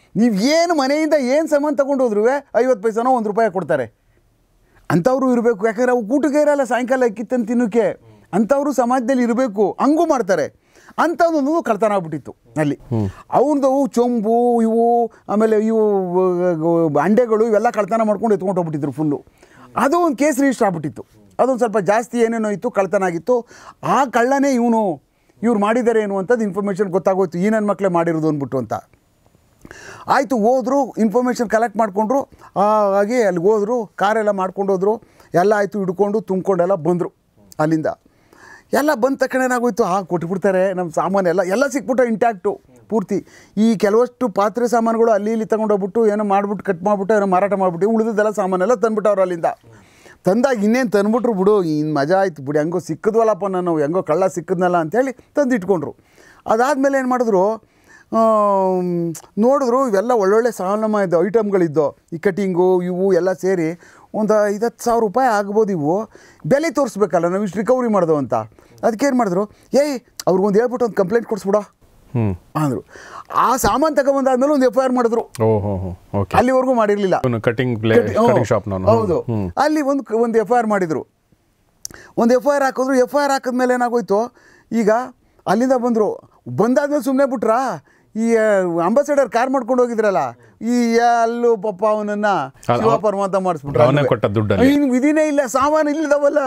Speaker 1: ನೀವು ಏನು ಮನೆಯಿಂದ ಏನು ಸಾಮಾನು ತಗೊಂಡು ಹೋದ್ರೂ ಐವತ್ತು ಪೈಸನೋ ಒಂದು ರೂಪಾಯಿ ಕೊಡ್ತಾರೆ ಅಂಥವ್ರು ಇರಬೇಕು ಯಾಕಂದ್ರೆ ಅವು ಊಟಕ್ಕೆ ಇರಲ್ಲ ಸಾಯಂಕಾಲ ಕಿತ್ತಂದು ತಿನ್ನೋಕ್ಕೆ ಅಂಥವ್ರು ಸಮಾಜದಲ್ಲಿ ಇರಬೇಕು ಹಂಗೂ ಮಾಡ್ತಾರೆ ಅಂಥದ್ದೊಂದು ಕಳ್ತನ ಆಗ್ಬಿಟ್ಟಿತ್ತು ಅಲ್ಲಿ ಅವನದು ಚೊಂಬು ಇವು ಆಮೇಲೆ ಇವು ಅಹ್, ಅಂಡೆಗಳು ಇವೆಲ್ಲ ಕಳ್ತನ ಮಾಡ್ಕೊಂಡು ಎತ್ಕೊಂಡು ಹೋಗ್ಬಿಟ್ಟಿದ್ರು ಫುಲ್ಲು ಅದು ಒಂದು ಕೇಸ್ ರಿಜಿಸ್ಟರ್ ಆಗ್ಬಿಟ್ಟಿತ್ತು ಅದೊಂದು ಸ್ವಲ್ಪ ಜಾಸ್ತಿ ಏನೇನೋ ಇತ್ತು ಕಳ್ತನ ಆಗಿತ್ತು ಆ ಕಳ್ಳನೇ ಇವನು ಇವ್ರು ಮಾಡಿದ್ದಾರೆ ಏನು ಅಂತದ್ದು ಇನ್ಫಾರ್ಮೇಷನ್ ಗೊತ್ತಾಗೋಯ್ತು ಈ ನನ್ನ ಮಕ್ಕಳೇ ಮಾಡಿರೋದು ಅಂದ್ಬಿಟ್ಟು ಅಂತ ಆಯಿತು ಹೋದ್ರು ಇನ್ಫಾರ್ಮೇಷನ್ ಕಲೆಕ್ಟ್ ಮಾಡಿಕೊಂಡ್ರು ಹಾಗೆ ಅಲ್ಲಿಗೆ ಹೋದ್ರು ಕಾರೆಲ್ಲ ಮಾಡ್ಕೊಂಡು ಹೋದ್ರು ಎಲ್ಲ ಆಯಿತು ಹಿಡ್ಕೊಂಡು ತುಂಬ್ಕೊಂಡೆಲ್ಲ ಬಂದರು ಅಲ್ಲಿಂದ ಎಲ್ಲ ಬಂದ ತಕ್ಷಣ ಏನಾಗೋಯ್ತು ಆ ಕೊಟ್ಬಿಡ್ತಾರೆ ನಮ್ಮ ಸಾಮಾನು ಎಲ್ಲ ಎಲ್ಲ ಸಿಕ್ಬಿಟ್ಟು ಇಂಟ್ಯಾಕ್ಟು ಪೂರ್ತಿ ಈ ಕೆಲವಷ್ಟು ಪಾತ್ರೆ ಸಾಮಾನುಗಳು ಅಲ್ಲಿ ಇಲ್ಲಿ ತಗೊಂಡೋಗ್ಬಿಟ್ಟು ಏನೋ ಮಾಡ್ಬಿಟ್ಟು ಕಟ್ ಮಾಡಿಬಿಟ್ಟು ಏನೋ ಮಾರಾಟ ಮಾಡಿಬಿಟ್ಟು ಉಳಿದದೆಲ್ಲ ಸಾಮಾನೆಲ್ಲ ತಂದ್ಬಿಟ್ಟವ್ರು ಅಲ್ಲಿಂದ ತಂದಾಗ ಇನ್ನೇನು ತಂದ್ಬಿಟ್ರು ಬಿಡು ಇನ್ನು ಮಜಾ ಆಯ್ತು ಬಿಡಿ ಹೆಂಗೋ ಸಿಕ್ಕದ್ವಲ್ಲಪ್ಪ ನಾನು ಹೆಂಗೋ ಕಳ್ಳ ಸಿಕ್ಕದ್ನಲ್ಲ ಅಂತೇಳಿ ತಂದು ಇಟ್ಕೊಂಡ್ರು ಅದಾದಮೇಲೆ ಏನು ಮಾಡಿದ್ರು ಆಮ್, ನೋಡಿದ್ರು ಇವೆಲ್ಲ ಒಳ್ಳೊಳ್ಳೆ ಸಾಮಾನು ಇದ್ದು ಐಟಮ್ಗಳಿದ್ದು ಈ ಕಟಿಂಗು ಇವು ಎಲ್ಲ ಸೇರಿ ಒಂದು ಐದತ್ತು ಸಾವಿರ ರೂಪಾಯಿ ಆಗ್ಬೋದು ಇವು ಬೆಲೆ ತೋರಿಸ್ಬೇಕಲ್ಲ ನಾವು ಇಷ್ಟು ರಿಕವರಿ ಮಾಡ್ದೋ ಅಂತ ಅದಕ್ಕೆ ಏನು ಮಾಡಿದ್ರು ಏಯ್ ಅವ್ರಿಗೊಂದು ಹೇಳ್ಬಿಟ್ಟು ಒಂದು ಕಂಪ್ಲೇಂಟ್ ಕೊಡಿಸ್ಬಿಡೋ
Speaker 2: ಹ್ಞೂ
Speaker 1: ಅಂದರು ಆ ಸಾಮಾನು ತಗೊಂಬಂದಾದ್ಮೇಲೆ ಒಂದು ಎಫ್ ಐ ಆರ್ ಮಾಡಿದ್ರು
Speaker 2: ಓ ಹೋ ಹೋ ಓಕೆ
Speaker 1: ಅಲ್ಲಿವರೆಗೂ ಮಾಡಿರಲಿಲ್ಲ
Speaker 2: ಕಟಿಂಗ್ ಪ್ಲೇ ಕಟಿಂಗ್ ಶಾಪ್ ನಾನು
Speaker 1: ಹೌದು ಅಲ್ಲಿ ಒಂದು ಒಂದು ಎಫ್ ಐ ಆರ್ ಮಾಡಿದರು ಒಂದು ಎಫ್ ಐ ಆರ್ ಹಾಕಿದ್ರು ಎಫ್ ಐ ಆರ್ ಹಾಕಿದ್ಮೇಲೆ ಏನಾಗೋಯ್ತು ಈಗ ಅಲ್ಲಿಂದ ಬಂದರು ಬಂದಾದ್ಮೇಲೆ ಸುಮ್ಮನೆ ಬಿಟ್ರಾ ಈ ಅಂಬಾಸಡರ್ ಕಾರ್ ಮಾಡ್ಕೊಂಡು ಹೋಗಿದ್ರಲ್ಲ ಈ ಅಲ್ಲೂ ಪಾಪ ಅವನನ್ನ
Speaker 2: ಅಲ್ಲ,
Speaker 1: ಶಿವ
Speaker 2: ಅವ-
Speaker 1: ಪರಮಾತ್ಮ ಮಾಡಿಸ್ಬಿಟ್ರು
Speaker 2: ಅವನೇ ಕೊಟ್ಟ ದುಡ್ಡಲ್ಲಿ.
Speaker 1: ಇನ್ನು ವಿಧಿನೇ ಇಲ್ಲ ಸಾಮಾನು ಇಲ್ಲದವಲ್ಲ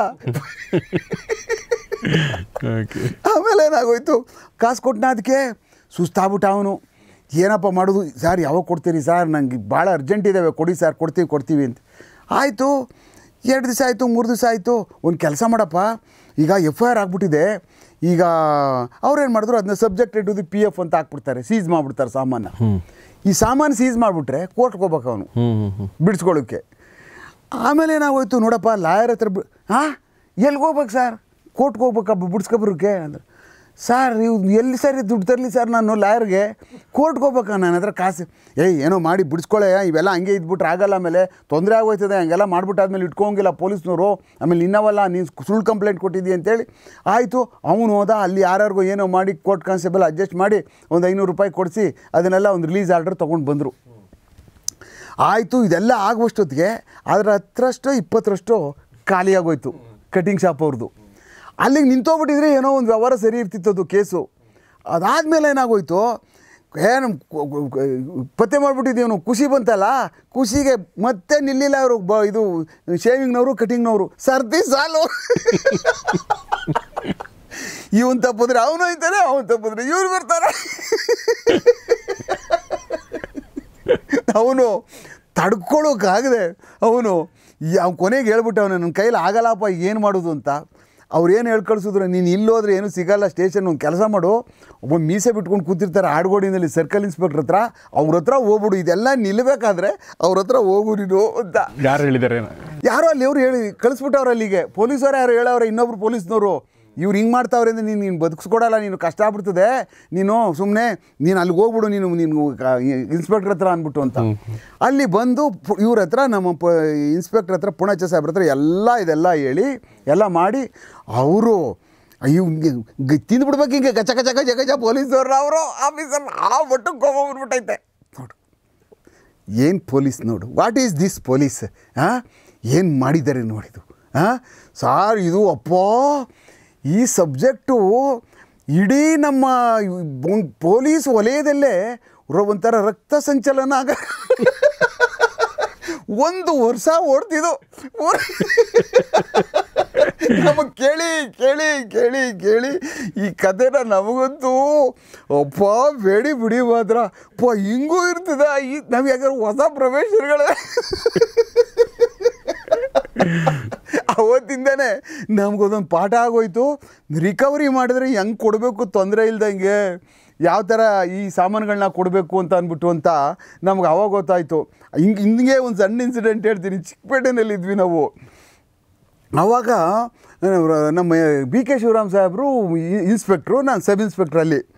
Speaker 2: ಓಕೆ
Speaker 1: ಆಮೇಲೆ ಏನಾಗೋಯ್ತು ಕಾಸು ಕೊಟ್ಟನ ಅದಕ್ಕೆ ಸುಸ್ತಾಗ್ಬಿಟ್ಟ ಅವನು ಏನಪ್ಪ ಮಾಡೋದು ಸರ್ ಯಾವಾಗ ಕೊಡ್ತೀರಿ ಸರ್ ನಂಗೆ ಭಾಳ ಅರ್ಜೆಂಟ್ ಇದ್ದಾವೆ ಕೊಡಿ ಸರ್ ಕೊಡ್ತೀವಿ ಕೊಡ್ತೀವಿ ಅಂತ ಆಯಿತು ಎರಡು ದಿವಸ ಆಯಿತು ಮೂರು ದಿವಸ ಆಯಿತು ಒಂದು ಕೆಲಸ ಮಾಡಪ್ಪ ಈಗ ಎಫ್ ಐ ಆರ್ ಆಗ್ಬಿಟ್ಟಿದೆ ಈಗ ಅವ್ರೇನು ಮಾಡಿದ್ರು ಅದನ್ನ subjected to the P F ಅಂತ ಹಾಕ್ಬಿಡ್ತಾರೆ ಸೀಸ್ ಮಾಡಿಬಿಡ್ತಾರೆ ಸಾಮಾನು ಈ ಸಾಮಾನು ಸೀಸ್ ಮಾಡಿಬಿಟ್ರೆ ಕೋರ್ಟ್ಗೆ ಹೋಗ್ಬೇಕು ಅವನು
Speaker 2: ಹ್ಞೂ ಹ್ಞೂ ಹ್ಞೂ
Speaker 1: ಬಿಡಿಸ್ಕೊಳ್ಳೋಕ್ಕೆ ಆಮೇಲೆ ಏನಾಗೋಯ್ತು ನೋಡಪ್ಪ ಲಾಯರ್ ಹತ್ರ ಬಿ ಹಾಂ ಎಲ್ಲಿಗೆ ಹೋಗ್ಬೇಕು ಸರ್ ಕೋರ್ಟ್ಗೆ ಹೋಗ್ಬೇಕಪ್ಪ ಬಿಡಿಸ್ಕೊಬರೋಕ್ಕೆ ಅಂದ್ರೆ ಸರ್ ನೀವು ಎಲ್ಲಿ ಸರ್ ಇದು ದುಡ್ಡು ತರಲಿ ಸರ್ ನಾನು ಲಾಯರ್ಗೆ ಕೋರ್ಟ್ಗೆ ಹೋಗ್ಬೇಕಾ ನನ್ನ ಹತ್ರ ಕಾಸು ಏಯ್ ಏನೋ ಮಾಡಿ ಬಿಡಿಸ್ಕೊಳ್ಳೆ ಇವೆಲ್ಲ ಹಂಗೆ ಇದ್ಬಿಟ್ರೆ ಆಗಲ್ಲ ಆಮೇಲೆ ತೊಂದರೆ ಆಗೋಯ್ತದೆ ಹಂಗೆಲ್ಲ ಮಾಡ್ಬಿಟ್ಟಾದ್ಮೇಲೆ ಇಟ್ಕೊಂಗಿಲ್ಲ ಪೊಲೀಸ್ನವರು ಆಮೇಲೆ ನಿನ್ನವಲ್ಲ ನೀನು ಸುಳ್ಳು ಕಂಪ್ಲೇಂಟ್ ಕೊಟ್ಟಿದ್ದೀಯ ಅಂತೇಳಿ ಆಯಿತು ಅವನು ಹೋದ ಅಲ್ಲಿ ಯಾರ್ಯಾರಿಗೋ ಏನೋ ಮಾಡಿ ಕೋರ್ಟ್ ಕಾನ್ಸ್ಟೇಬಲ್ ಅಡ್ಜಸ್ಟ್ ಮಾಡಿ ಒಂದು ಐನೂರು ರೂಪಾಯಿ ಕೊಡಿಸಿ ಅದನ್ನೆಲ್ಲ ಒಂದು ರಿಲೀಸ್ ಆರ್ಡರ್ ತೊಗೊಂಡು ಬಂದರು ಆಯಿತು ಇದೆಲ್ಲ ಆಗುವಷ್ಟೊತ್ತಿಗೆ ಅದರ ಹತ್ತರಷ್ಟು ಇಪ್ಪತ್ತರಷ್ಟು ಖಾಲಿಯಾಗೋಯ್ತು ಕಟಿಂಗ್ ಶಾಪ್ ಅವ್ರದ್ದು ಅಲ್ಲಿಗೆ ನಿಂತೋಗ್ಬಿಟ್ಟಿದ್ರೆ ಏನೋ ಒಂದು ವ್ಯವಹಾರ ಸರಿ ಇರ್ತಿತ್ತು ಅದು ಕೇಸು ಅದಾದಮೇಲೆ ಏನಾಗೋಯ್ತು ಏನು ಕು- ಕು- ಕು- ಪತ್ತೆ ಮಾಡಿಬಿಟ್ಟಿದ್ದೀವಿ ನಾವು ಖುಷಿ ಬಂತಲ್ಲ ಖುಷಿಗೆ ಮತ್ತೆ ನಿಲ್ಲಿಲ್ಲ ಅವರು ಬ ಇದು ಶೇವಿಂಗ್ನವರು ಕಟಿಂಗ್ನವರು ಸರ್ದಿ ಸಾಲು ಇವನ್ ತಪ್ಪಿದ್ರೆ ಅವನು ಹೋಯ್ತಾನೆ ಅವನು ತಪ್ಪಿದ್ರೆ ಇವ್ರು ಬರ್ತಾರೆ ಅವನು ತಡ್ಕೊಳ್ಳೋಕ್ಕಾಗದೆ ಅವನು ಅವ್ನು ಕೊನೆಗೆ ಹೇಳ್ಬಿಟ್ಟವನು ನನ್ನ ಕೈಲಿ ಆಗಲ್ಲಪ್ಪ ಏನು ಮಾಡೋದು ಅಂತ ಅವ್ರು ಏನು ಹೇಳಿ ಕಳಿಸಿದ್ರು ನೀನು ಇಲ್ಲೋದ್ರೆ ಏನು ಸಿಗಲ್ಲ ಸ್ಟೇಷನ್ ಒಂದು ಕೆಲಸ ಮಾಡು ಒಬ್ಬ ಮೀಸೆ ಬಿಟ್ಕೊಂಡು ಕೂತಿರ್ತಾರೆ ಆಡ್ಗೋಡಿನಲ್ಲಿ ಸರ್ಕಲ್ ಇನ್ಸ್ಪೆಕ್ಟರ್ ಹತ್ರ ಅವ್ರ ಹತ್ರ ಹೋಗ್ಬಿಡು ಇದೆಲ್ಲ ನಿಲ್ಲಬೇಕಾದ್ರೆ ಅವ್ರ ಹತ್ರ ಹೋಗು ನೀನು ಅಂತ
Speaker 2: ಯಾರು ಹೇಳಿದ್ದಾರೆ
Speaker 1: ಯಾರೋ ಅಲ್ಲಿ ಅವ್ರು ಹೇಳಿ ಕಳಿಸ್ಬಿಟ್ಟವ್ರು ಅಲ್ಲಿಗೆ ಪೊಲೀಸರು ಯಾರು ಹೇಳವ್ರೆ ಇನ್ನೊಬ್ರು ಪೊಲೀಸ್ನವರು ಇವ್ರು ಹಿಂಗೆ ಮಾಡ್ತಾವ್ರೆ ಅಂದ್ರೆ ನೀನು ನೀನು ಬದುಕಿಸ್ಕೊಡಲ್ಲ ನೀನು ಕಷ್ಟ ಆಗ್ಬಿಡ್ತದೆ ನೀನು ಸುಮ್ಮನೆ ನೀನು ಅಲ್ಲಿಗೆ ಹೋಗ್ಬಿಡು ನೀನು ನೀನು ಇನ್ಸ್ಪೆಕ್ಟ್ರ್ ಹತ್ರ ಅಂದ್ಬಿಟ್ಟು ಅಂತ ಅಲ್ಲಿ ಬಂದು ಪು- ಇವ್ರ ಹತ್ರ ನಮ್ಮ ಪ ಇನ್ಸ್ಪೆಕ್ಟ್ರ್ ಹತ್ರ ಪುಣಚ ಸಾಹೇಬ್ರ ಹತ್ರ ಎಲ್ಲ ಇದೆಲ್ಲ ಹೇಳಿ ಎಲ್ಲ ಮಾಡಿ ಅವರು ಇವ್ ತಿಂದ್ಬಿಡ್ಬೇಕು ಹಿಂಗೆ ಗಚ ಗಚ ಗಜ ಗಜ ಪೊಲೀಸವ್ರು ಅವರು ಆಫೀಸರ್ ಆ ಮಟ್ಟಕ್ಕೆ ಹೋಗ್ಬಿಟ್ಬಿಟ್ಟೈತೆ ನೋಡು ಏನು ಪೊಲೀಸ್ ನೋಡು ವಾಟ್ ಈಸ್ ದಿಸ್ ಪೊಲೀಸ್ ಹಾಂ ಏನು ಮಾಡಿದ್ದಾರೆ ನೋಡಿದು ಹಾಂ ಸಾರ್ ಇದು ಅಪ್ಪ ಈ ಸಬ್ಜೆಕ್ಟು ಇಡೀ ನಮ್ಮ ಬೊ- ಪೊಲೀಸ್ ವಲಯದಲ್ಲೇ ರ- ಒಂಥರ ರಕ್ತ ಸಂಚಲನ ಆಗ ಒಂದು ವರ್ಷ ಓಡ್ತಿದ್ದು ನಮಗೆ ಕೇಳಿ ಕೇಳಿ ಕೇಳಿ ಕೇಳಿ ಈ ಕಥೆನ ನಮಗಂತೂ ಅಪ್ಪ ಬೇಡಿ ಬಿಡಿ ಮಾತ್ರ ಅಪ್ಪ ಹಿಂಗೂ ಇರ್ತದ ಈ ನಾವು ಯಾಕಂದ್ರೆ ಹೊಸ ಪ್ರವೇಶಗಳು ಅವತ್ತಿಂದನೇ ನಮಗೊಂದೊಂದು ಪಾಠ ಆಗೋಯ್ತು ರಿಕವರಿ ಮಾಡಿದ್ರೆ ಹೆಂಗೆ ಕೊಡಬೇಕು ತೊಂದರೆ ಇಲ್ದಂಗೆ ಯಾವ ಥರ ಈ ಸಾಮಾನುಗಳನ್ನ ಕೊಡಬೇಕು ಅಂತ ಅಂದ್ಬಿಟ್ಟು ಅಂತ ನಮ್ಗೆ ಅವಾಗ ಗೊತ್ತಾಯಿತು ಹಿಂಗೆ ಹಿಂಗೆ ಒಂದು ಸಣ್ಣ ಇನ್ಸಿಡೆಂಟ್ ಹೇಳ್ತೀನಿ ಚಿಕ್ಕಪೇಟೆನಲ್ಲಿ ಇದ್ವಿ ನಾವು ಆವಾಗ ಆ, ನಮ್ಮ ಬಿ ಕೆ ಶಿವರಾಮ್ ಸಾಹೇಬರು ಇನ್ಸ್ಪೆಕ್ಟ್ರು ನಾನು ಸಬ್ ಇನ್ಸ್ಪೆಕ್ಟ್ರ್ ಅಲ್ಲಿ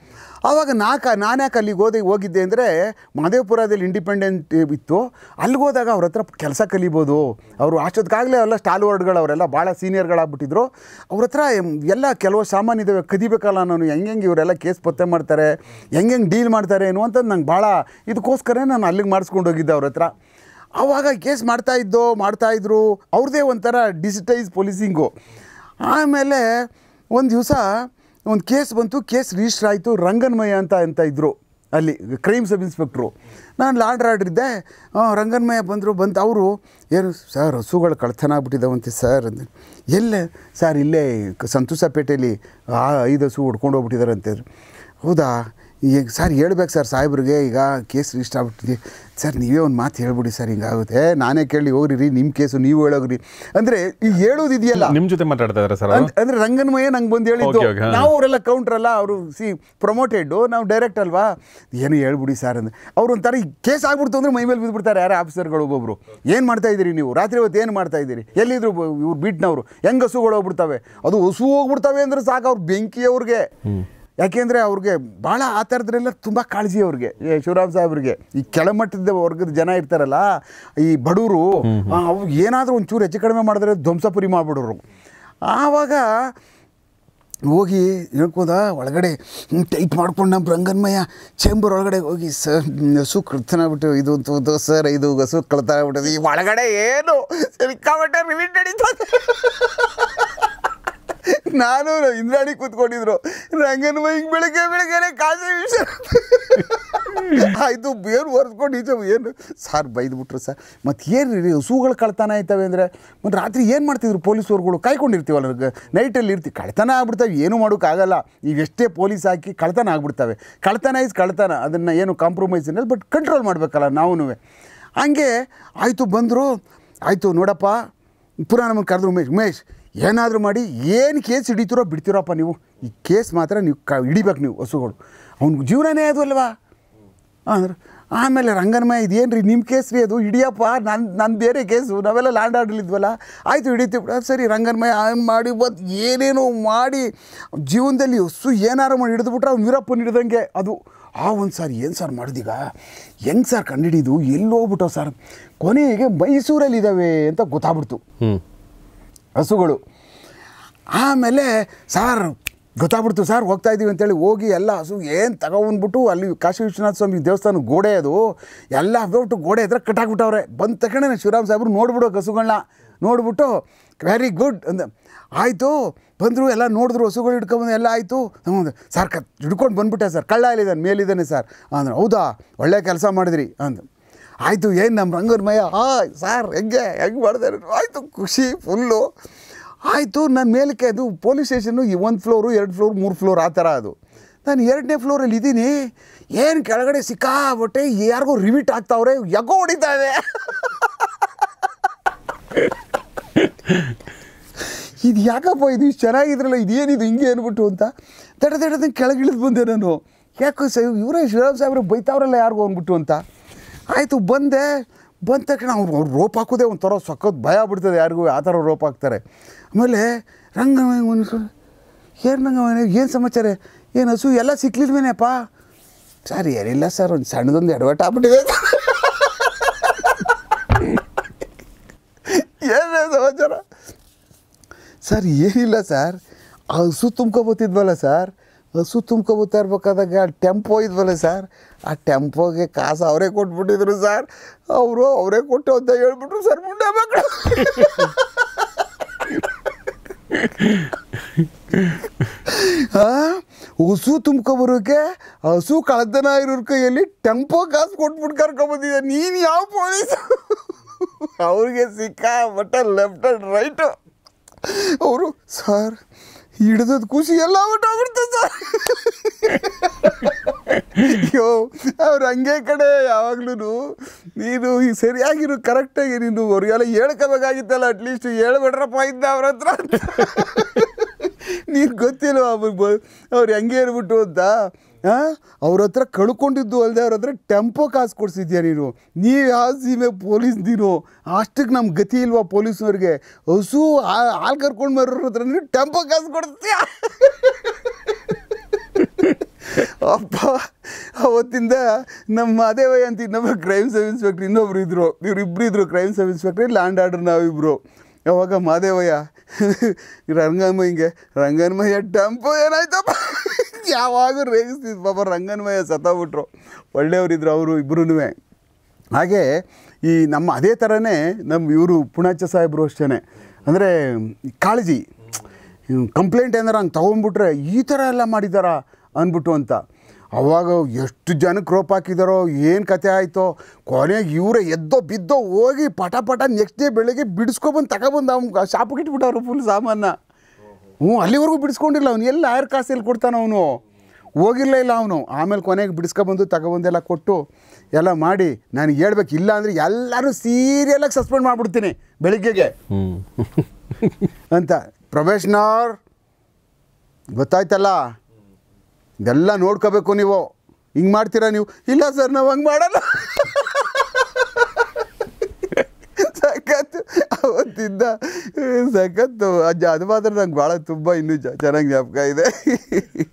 Speaker 1: ಆವಾಗ ನಾಕ ನಾನು ಯಾಕೆ ಅಲ್ಲಿಗೆ ಹೋದೆ ಹೋಗಿದ್ದೆ ಅಂದರೆ ಮಹದೇವಪುರದಲ್ಲಿ ಇಂಡಿಪೆಂಡೆಂಟ್ ಇತ್ತು ಅಲ್ಲಿಗೆ ಹೋದಾಗ ಅವ್ರ ಹತ್ರ ಕೆಲಸ ಕಲಿಬೋದು ಅವರು ಅಷ್ಟೊತ್ತಿಗಾಗಲೇ ಎಲ್ಲ ಸ್ಟಾಲ್ ವರ್ಡ್ಗಳು ಅವರೆಲ್ಲ ಭಾಳ ಸೀನಿಯರ್ಗಳಾಗ್ಬಿಟ್ಟಿದ್ರು ಅವ್ರ ಹತ್ರ ಎಂ- ಎಲ್ಲ ಕೆಲವು ಸಾಮಾನು ಇದ್ದಾವೆ ಕದಿಬೇಕಲ್ಲ ನಾನು ಹೆಂಗೆ ಇವರೆಲ್ಲ ಕೇಸ್ ಪತ್ತೆ ಮಾಡ್ತಾರೆ ಹೆಂಗೆ ಡೀಲ್ ಮಾಡ್ತಾರೆ ಅನ್ನುವಂಥದ್ದು ನಂಗೆ ಭಾಳ ಇದಕ್ಕೋಸ್ಕರ ನಾನು ಅಲ್ಲಿಗೆ ಮಾಡಿಸ್ಕೊಂಡು ಹೋಗಿದ್ದೆ ಅವ್ರ ಹತ್ರ ಆವಾಗ ಕೇಸ್ ಮಾಡ್ತಾ ಇದ್ದೋ ಮಾಡ್ತಾ ಇದ್ರು ಅವ್ರದ್ದೇ ಒಂಥರ ಡಿಜಿಟೈಸ್ ಪೊಲೀಸಿಂಗು ಆಮೇಲೆ ಒಂದು ದಿವಸ ಒಂದು ಕೇಸ್ ಬಂತು ಕೇಸ್ ರಿಜಿಸ್ಟರ್ ಆಯಿತು ರಂಗನ್ಮಯ್ಯ ಅಂತ ಅಂತ ಇದ್ದರು ಅಲ್ಲಿ ಕ್ರೈಮ್ ಸಬ್ ಇನ್ಸ್ಪೆಕ್ಟ್ರು ನಾನು ಲಾಂಡ್ರ್ ಆರ್ಡ್ರ್ ಇದ್ದೆ ಆ, ರಂಗನ್ಮಯ್ಯ ಬಂದರು ಬಂತು ಅವರು ಏನು ಸರ್ ಹಸುಗಳು ಕಳ್ತನ ಆಗ್ಬಿಟ್ಟಿದ್ದಾವಂತೆ ಸರ್ ಅಂದೆ ಎಲ್ಲೇ ಸರ್ ಇಲ್ಲೇ ಕ- ಸಂತೋಷಪೇಟೆಯಲ್ಲಿ ಆ ಐದು ಹಸು ಹೊಡ್ಕೊಂಡು ಹೋಗ್ಬಿಟ್ಟಿದಾರಂತೆ ಹೌದಾ ಈಗ ಸರ್ ಹೇಳ್ಬೇಕು ಸರ್ ಸಾಹೇಬ್ರಿಗೆ ಈಗ ಕೇಸ್ ರಿಜಿಸ್ಟರ್ ಆಗ್ಬಿಟ್ಟಿದೆ ಸರ್ ನೀವೇ ಒಂದು ಮಾತು ಹೇಳ್ಬಿಡಿ ಸರ್ ಹಿಂಗಾಗುತ್ತೆ ಏ, ನಾನೇ ಕೇಳಿ ಹೋಗ್ರಿ ರೀ ನಿಮ್ಮ ಕೇಸು ನೀವು ಹೇಳೋಗ್ರಿ ಅಂದರೆ ಈಗ ಹೇಳೋದಿದೆಯಲ್ಲ
Speaker 2: ನಿಮ್ಮ ಜೊತೆ ಮಾತಾಡ್ತಾ ಇದ್ದಾರೆ ಸರ್ ಅವರು
Speaker 1: ಅಂದ್- ಅಂದ್ರೆ ರಂಗನ್ಮಯ್ಯ ನಂಗೆ ಬಂದು ಹೇಳಿದ್ದು
Speaker 2: Okay, okay, ಹಾ.
Speaker 1: ನಾವು ಅವರೆಲ್ಲ ಕೌಂಟ್ರ್ ಅಲ್ಲ ಅವರು ಸಿ ಪ್ರಮೋಟೆಡ್ ನಾವು ಡೈರೆಕ್ಟ್ ಅಲ್ವಾ ಏನು ಹೇಳ್ಬಿಡಿ ಸರ್ ಅಂದ್ರೆ ಅವ್ರು ಒಂಥರ ಈ ಕೇಸ್ ಆಗ್ಬಿಡ್ತು ಅಂದ್ರೆ ಮೈ ಮೇಲೆ ಬಿದ್ದುಬಿಡ್ತಾರೆ ಯಾರೇ ಆಫೀಸರ್ಗಳು ಒಬ್ಬೊಬ್ರು ಏನು ಮಾಡ್ತಾ ಇದ್ದೀರಿ ನೀವು ರಾತ್ರಿ ಹೊತ್ತು ಏನು ಮಾಡ್ತಾ ಇದ್ದೀರಿ ಎಲ್ಲಿದ್ರು ಬ- ಇವ್ರು ಬೀಟ್ನವರು ಹೆಂಗೆ ಹಸುಗಳು ಹೋಗ್ಬಿಡ್ತವೆ ಅದು ಹಸು ಹೋಗ್ಬಿಡ್ತವೆ ಅಂದ್ರೆ ಸಾಕು ಅವ್ರು ಬೆಂಕಿ ಅವ್ರಿಗೆ ಯಾಕೆಂದರೆ ಅವ್ರಿಗೆ ಭಾಳ ಆ ಥರದ್ರೆಲ್ಲ ತುಂಬ ಕಾಳಜಿ ಅವ್ರಿಗೆ ಈ ಶಿವರಾಮ್ ಸಾಹೇಬ್ರಿಗೆ ಈ ಕೆಳಮಟ್ಟದ ವರ್ಗದ ಜನ ಇರ್ತಾರಲ್ಲ ಈ ಬಡವರು ಅವ್ರು ಏನಾದರೂ ಒಂಚೂರು ಹೆಚ್ಚು ಕಡಿಮೆ ಮಾಡಿದ್ರೆ ಧ್ವಂಸಪುರಿ ಮಾಡಿಬಿಡೋರು ಆವಾಗ ಹೋಗಿ ಹೇಳ್ಕೋದ ಒಳಗಡೆ ಟೈಟ್ ಮಾಡ್ಕೊಂಡು ನಮ್ಮ ರಂಗನ್ಮಯ್ಯ ಚೇಂಬರ್ ಒಳಗಡೆ ಹೋಗಿ ಸರ್ ಹಸು ಕಳ್ತನ ಬಿಟ್ಟು ಇದು ಅಂತ ಸರ್ ಇದು ಹಸು ಕಳ್ತನ ಬಿಟ್ಟದು ಈ ಒಳಗಡೆ ಏನು ಸಿಕ್ಕಾಬಟ್ಟೆ ರಿವಿಟ್ ನಡೀತದೆ ನಾನು ಇಂದ್ರಾಣಿ ಕೂತ್ಕೊಂಡಿದ್ರು ರಂಗನ್ಮಯ್ಯ ಹಿಂಗೆ ಬೆಳಗ್ಗೆ ಬೆಳಗ್ಗೆ ಕಾಸೆ ವಿಷಯ ಆಯಿತು ಬೇರು ಒರೆಸ್ಕೊಂಡು ಈಚೆ ಏನು ಸಾರ್ ಬೈದ್ಬಿಟ್ರು ಸರ್ ಮತ್ತು ಏನು ರೀ ಹಸುಗಳು ಕಳ್ತನ ಆಯ್ತವೆ ಅಂದರೆ ಮತ್ತು ರಾತ್ರಿ ಏನು ಮಾಡ್ತಿದ್ರು ಪೊಲೀಸವ್ರುಗಳು ಕಾಯ್ಕೊಂಡಿರ್ತೀವಲ್ಲ ನೈಟಲ್ಲಿ ಇರ್ತೀವಿ ಕಳ್ತನ ಆಗ್ಬಿಡ್ತವೆ ಏನೂ ಮಾಡೋಕ್ಕಾಗಲ್ಲ ಈಗ ಎಷ್ಟೇ ಪೊಲೀಸ್ ಹಾಕಿ ಕಳ್ತನ ಆಗ್ಬಿಡ್ತವೆ ಕಳ್ತನ ಇಸ್ ಕಳ್ತನ ಅದನ್ನು ಏನು ಕಾಂಪ್ರಮೈಸ್ ಇಲ್ಲ ಬಟ್ ಕಂಟ್ರೋಲ್ ಮಾಡಬೇಕಲ್ಲ ನಾವು ಹಂಗೆ ಆಯಿತು ಬಂದರು ಆಯಿತು ನೋಡಪ್ಪ ಪುನಃ ನಮಗೆ ಕರೆದ್ರು ಉಮೇಶ್ ಉಮೇಶ್ ಏನಾದರೂ ಮಾಡಿ ಏನು ಕೇಸ್ ಹಿಡಿತೀರೋ ಬಿಡ್ತೀರಪ್ಪ ನೀವು ಈ ಕೇಸ್ ಮಾತ್ರ ನೀವು ಕ ಹಿಡಿಬೇಕು ನೀವು ಹಸುಗಳು ಅವ್ನಿಗೆ ಜೀವನನೇ ಅದು ಅಲ್ವಾ ಅಂದ್ರೆ ಆಮೇಲೆ ರಂಗನ್ಮಯ್ಯ ಇದೇನು ರೀ ನಿಮ್ಮ ಕೇಸ್ ರೀ ಅದು ಹಿಡಿಯಪ್ಪ ನನ್ನ ನನ್ನ ಬೇರೆ ಕೇಸು ನಾವೆಲ್ಲ ಲ್ಯಾಂಡ್ ಆರ್ಡರ್ಲಿದ್ವಲ್ಲ ಆಯಿತು ಹಿಡಿತೀವಿ ಬಿಡು. ಸರಿ ರಂಗನ್ಮಯ್ಯ ಹಂಗೆ ಮಾಡಿ ಬಂದು ಏನೇನೋ ಮಾಡಿ ಜೀವನದಲ್ಲಿ ಹಸು ಏನಾರು ಮಾಡಿ ಹಿಡಿದ್ಬಿಟ್ರೆ ಅವ್ನು ವೀರಪ್ಪನ ಹಿಡ್ದಂಗೆ ಅದು ಆ ಒಂದು ಸಾರಿ ಏನು ಸರ್ ಮಾಡಿದೀಗ ಹೆಂಗೆ ಸರ್ ಕಂಡುಹಿಡಿದು ಎಲ್ಲಿ ಹೋಗ್ಬಿಟ್ಟೋ ಸರ್ ಕೊನೆಗೆ ಮೈಸೂರಲ್ಲಿ ಇದ್ದಾವೆ ಅಂತ ಗೊತ್ತಾಗ್ಬಿಡ್ತು
Speaker 2: ಹ್ಞೂ
Speaker 1: ಹಸುಗಳು ಆಮೇಲೆ ಸಾರ್ ಗೊತ್ತಾಗ್ಬಿಡ್ತು ಸರ್ ಹೋಗ್ತಾ ಇದ್ದೀವಿ ಅಂತೇಳಿ ಹೋಗಿ ಎಲ್ಲ ಹಸು ಏನು ತಗೊಬಂದ್ಬಿಟ್ಟು ಅಲ್ಲಿ ಕಾಶಿ ವಿಶ್ವನಾಥ ಸ್ವಾಮಿ ದೇವಸ್ಥಾನ ಗೋಡೆ ಅದು ಎಲ್ಲ ಹೋಗ್ಬಿಟ್ಟು ಗೋಡೆ ಹತ್ರ ಕಟ್ಟಾಕ್ಬಿಟ್ಟವ್ರೆ ಬಂದ ತಕ್ಷಣ ಶಿವರಾಮ್ ಸಾಹೇಬ್ರು ನೋಡ್ಬಿಡು ಹಸುಗಳನ್ನ ನೋಡ್ಬಿಟ್ಟು ವೆರಿ ಗುಡ್ ಅಂದ ಆಯಿತು ಬಂದರು ಎಲ್ಲ ನೋಡಿದ್ರು ಹಸುಗಳು ಹಿಡ್ಕೊಂಬಂದು ಎಲ್ಲ ಆಯಿತು ಹ್ಞೂ ಸರ್ ಕ ಹಿಡ್ಕೊಂಡು ಬಂದ್ಬಿಟ್ಟೆ ಸರ್ ಕಳ್ಳ ಇಲ್ಲಿದ್ದಾನೆ ಮೇಲಿದ್ದಾನೆ ಸರ್ ಅಂದ್ರೆ ಹೌದಾ ಒಳ್ಳೆ ಕೆಲಸ ಮಾಡಿದ್ರಿ ಅಂದ ಆಯಿತು ಏನು ನಮ್ಮ ರಂಗನ್ಮಯ್ಯ ಹಾಯ್ ಸಾರ್ ಹೆಂಗೆ ಹೆಂಗೆ ಮಾಡಿದಾರೆ ಆಯಿತು ಖುಷಿ ಫುಲ್ಲು ಆಯಿತು ನನ್ನ ಮೇಲಕ್ಕೆ ಅದು ಪೊಲೀಸ್ ಸ್ಟೇಷನ್ನು ಈ ಒಂದು ಫ್ಲೋರು ಎರಡು ಫ್ಲೋರ್ ಮೂರು ಫ್ಲೋರ್ ಆ ಥರ ಅದು ನಾನು ಎರಡನೇ ಫ್ಲೋರಲ್ಲಿ ಇದ್ದೀನಿ ಏನು ಕೆಳಗಡೆ ಸಿಕ್ಕಾಬಿಟ್ಟೆ ಯಾರಿಗೋ ರಿವಿಟ್ ಆಗ್ತಾವ್ರೆ ಯಾಕೋ ಹೊಡಿತಾ ಇದೆ ಇದು ಯಾಕಪ್ಪ ಇದು ಇಷ್ಟು ಚೆನ್ನಾಗಿದ್ರಲ್ಲ ಇದೇನಿದು ಹಿಂಗೆ ಅಂದ್ಬಿಟ್ಟು ಅಂತ ತಡ ತಡದಂಗೆ ಕೆಳಗೆ ಇಳಿದು ಬಂದೆ ನಾನು ಯಾಕೋ ಸ ಇವರೇ ಶಿವರಾಮ್ ಸಾಹೇಬ್ರು ಬೈತಾವ್ರಲ್ಲ ಯಾರಿಗೂ ಅಂದ್ಬಿಟ್ಟು ಅಂತ ಆಯಿತು ಬಂದೆ ಬಂದ ತಕ್ಷಣ ಅವ್ರು ಅವ್ರು ರೋಪ್ ಹಾಕೋದೇ ಒಂಥರ ಸಖತ್ ಭಯ ಬಿಡ್ತದೆ ಯಾರಿಗೂ ಆ ಥರ ರೋಪ್ ಹಾಕ್ತಾರೆ ಆಮೇಲೆ ರಂಗ ಏನು ರಂಗ ಏನು ಸಮಾಚಾರ ಏನು ಹಸು ಎಲ್ಲ ಸಿಕ್ಲಿಲ್ವೇನಪ್ಪ ಸರ್ ಏನಿಲ್ಲ ಸರ್ ಒಂದು ಸಣ್ಣದೊಂದು ಎಡವಟ್ಟು ಆಗ್ಬಿಟ್ಟಿದೆ ಏನೇ ಸಮಾಚಾರ ಸರ್ ಏನಿಲ್ಲ ಸರ್ ಆ ಹಸು ತುಂಬ್ಕೊಬತ್ತಿದ್ವಲ್ಲ ಸರ್ ಹಸು ತುಂಬ್ಕೊಬತ್ತಾ ಇರ್ಬೇಕಾದಾಗ ಆ ಟೆಂಪೋ ಇದ್ವಲ್ಲ ಸರ್ ಆ ಟೆಂಪೋಗೆ ಕಾಸು ಅವರೇ ಕೊಟ್ಬಿಟ್ಟಿದ್ರು ಸರ್ ಅವರು ಅವರೇ ಕೊಟ್ಟು ಅಂತ ಹೇಳ್ಬಿಟ್ರು ಸರ್ ಮುಂಡೆ ಮಕ್ಕಳು ಆ, ಹಸು ತುಂಬ್ಕೊಬರೋಕೆ ಹಸು ಕಳ್ತನ ಇರೋರ್ ಕೈಯಲ್ಲಿ ಟೆಂಪೋ ಕಾಸು ಕೊಟ್ಬಿಟ್ಟು ಕರ್ಕೊಂಬಂದಿದ್ದೆ ನೀನು ಯಾವ ಪೊಲೀಸ್ ಅವ್ರಿಗೆ ಸಿಕ್ಕಾಬಟ್ಟೆ ಲೆಫ್ಟ್ ಆ್ಯಂಡ್ ರೈಟು ಅವರು ಸರ್ ಹಿಡಿದದ ಖುಷಿ ಎಲ್ಲ ಹೊಟ್ಟೋಗ್ಬಿಡ್ತು ಸರ್ ಅಯ್ಯೋ ಅವ್ರು ಹಂಗೆ ಕಡೆ ಯಾವಾಗ್ಲೂ ನೀನು ಈ ಸರಿಯಾಗಿರು ಕರೆಕ್ಟಾಗಿ ನೀನು ಅವ್ರಿಗೆಲ್ಲ ಹೇಳ್ಕೋಬೇಕಾಗಿತ್ತಲ್ಲ ಅಟ್ಲೀಸ್ಟ್ ಹೇಳ್ಬಿಡ್ರಪ್ಪ ಇದ್ದ ಅವ್ರ ಹತ್ರ ಅಂತ. ನೀನು ಗೊತ್ತಿಲ್ವ ಅವ್ರು ಹೆಂಗೆ ಹೇಳ್ಬಿಟ್ಟು ಅಂತ ಹಾಂ ಅವ್ರ ಹತ್ರ ಕಳ್ಕೊಂಡಿದ್ದು ಅಲ್ಲದೆ ಅವ್ರ ಹತ್ರ ಟೆಂಪೋ ಕಾಸು ಕೊಡ್ಸಿದ್ಯಾ ನೀನು ನೀವು ಯಾವ ಸೀಮೆ ಪೊಲೀಸ್ ನೀನು ಅಷ್ಟಕ್ಕೆ ನಮ್ಮ ಗತಿ ಇಲ್ವಾ ಪೊಲೀಸ್ನವ್ರಿಗೆ ಹಸು ಹಾ- ಹಾಲು ಕರ್ಕೊಂಡು ಬರೋರ ಹತ್ರ ನೀನು ಟೆಂಪೋ ಕಾಸು ಕೊಡ್ತೀಯ ಅಪ್ಪ ಅವತ್ತಿಂದ ನಮ್ಮ ಮಾದೇವಯ್ಯ ಅಂತ ಇನ್ನೊಬ್ಬ ಕ್ರೈಮ್ ಸಬ್ ಇನ್ಸ್ಪೆಕ್ಟ್ರ್ ಇನ್ನೊಬ್ರು ಇದ್ರು ಇವರಿಬ್ರು ಇದ್ರು crime sub inspector law and order ನಾವಿಬ್ರು ಅವಾಗ ಮಾದೇವಯ್ಯ ರಂಗನ್ಮಯ್ಯಂಗೆ ರಂಗನ್ಮಯ್ಯ ಟೆಂಪೋ ಏನಾಯ್ತಪ್ಪ ಯಾವಾಗ ರೇಗಿಸ್ತಿದ್ ಪಾಪ ರಂಗನ್ಮಯ್ಯ ಸತ್ತೋಗ್ಬಿಟ್ರು ಒಳ್ಳೆಯವರಿದ್ರು ಅವರು ಇಬ್ಬರೂ ಹಾಗೆ ಈ ನಮ್ಮ ಅದೇ ಥರನೇ ನಮ್ಮ ಇವರು ಪುಣಾಚ ಸಾಹೇಬರು ಅಷ್ಟೇ ಅಂದರೆ ಕಾಳಜಿ ಕಂಪ್ಲೇಂಟ್ ಏನಾರ ಹಂಗೆ ತೊಗೊಂಡ್ಬಿಟ್ರೆ ಈ ಥರ ಎಲ್ಲ ಮಾಡಿದಾರಾ ಅಂದ್ಬಿಟ್ಟು ಅಂತ ಅವಾಗ ಎಷ್ಟು ಜನಕ್ಕೆ ರೋಪ್ ಹಾಕಿದಾರೋ ಏನು ಕತೆ ಆಯಿತೋ ಕೊನೆಗೆ ಇವರೇ ಎದ್ದೋ ಬಿದ್ದೋ ಹೋಗಿ ಪಟ ಪಟ ನೆಕ್ಸ್ಟ್ ಡೇ ಬೆಳಗ್ಗೆ ಬಿಡಿಸ್ಕೊಬಂದು ತಗೊಬಂದು ಅವ್ನು ಶಾಪಿಗೆ ಇಟ್ಬಿಟ್ಟವ್ರು ಫುಲ್ ಸಾಮಾನ ಹ್ಞೂ ಅಲ್ಲಿವರೆಗೂ ಬಿಡಿಸ್ಕೊಂಡಿಲ್ಲ ಅವ್ನು ಎಲ್ಲ ಆಯರ್ ಕಾಸು ಎಲ್ಲಿ ಕೊಡ್ತಾನೆ ಅವನು ಹೋಗಿಲ್ಲ ಇಲ್ಲ ಅವನು ಆಮೇಲೆ ಕೊನೆಗೆ ಬಿಡಿಸ್ಕೊಬಂದು ತಗೊಬಂದೆಲ್ಲ ಕೊಟ್ಟು ಎಲ್ಲ ಮಾಡಿ ನನಗೆ ಹೇಳ್ಬೇಕು ಇಲ್ಲ ಅಂದರೆ ಎಲ್ಲರೂ ಸೀರಿಯಲಾಗಿ ಸಸ್ಪೆಂಡ್ ಮಾಡಿಬಿಡ್ತೀನಿ ಬೆಳಿಗ್ಗೆಗೆ
Speaker 2: ಹ್ಞೂ
Speaker 1: ಅಂತ ಪ್ರೊಫೆಷ್ನರ್ ಗೊತ್ತಾಯ್ತಲ್ಲ ಇದೆಲ್ಲ ನೋಡ್ಕೋಬೇಕು ನೀವು ಹಿಂಗೆ ಮಾಡ್ತೀರಾ ನೀವು ಇಲ್ಲ ಸರ್ ನಾವು ಹಂಗೆ ಮಾಡಲ್ಲ ಸಖತ್ತು ಅವತ್ತಿಂದ ಸಖತ್ತು ಅಜ್ಜ ಅದು ಮಾತ್ರ ನಂಗೆ ಭಾಳ ತುಂಬ ಇನ್ನೂ ಚೆನ್ನಾಗಿ ಜ್ಞಾಪಕ ಇದೆ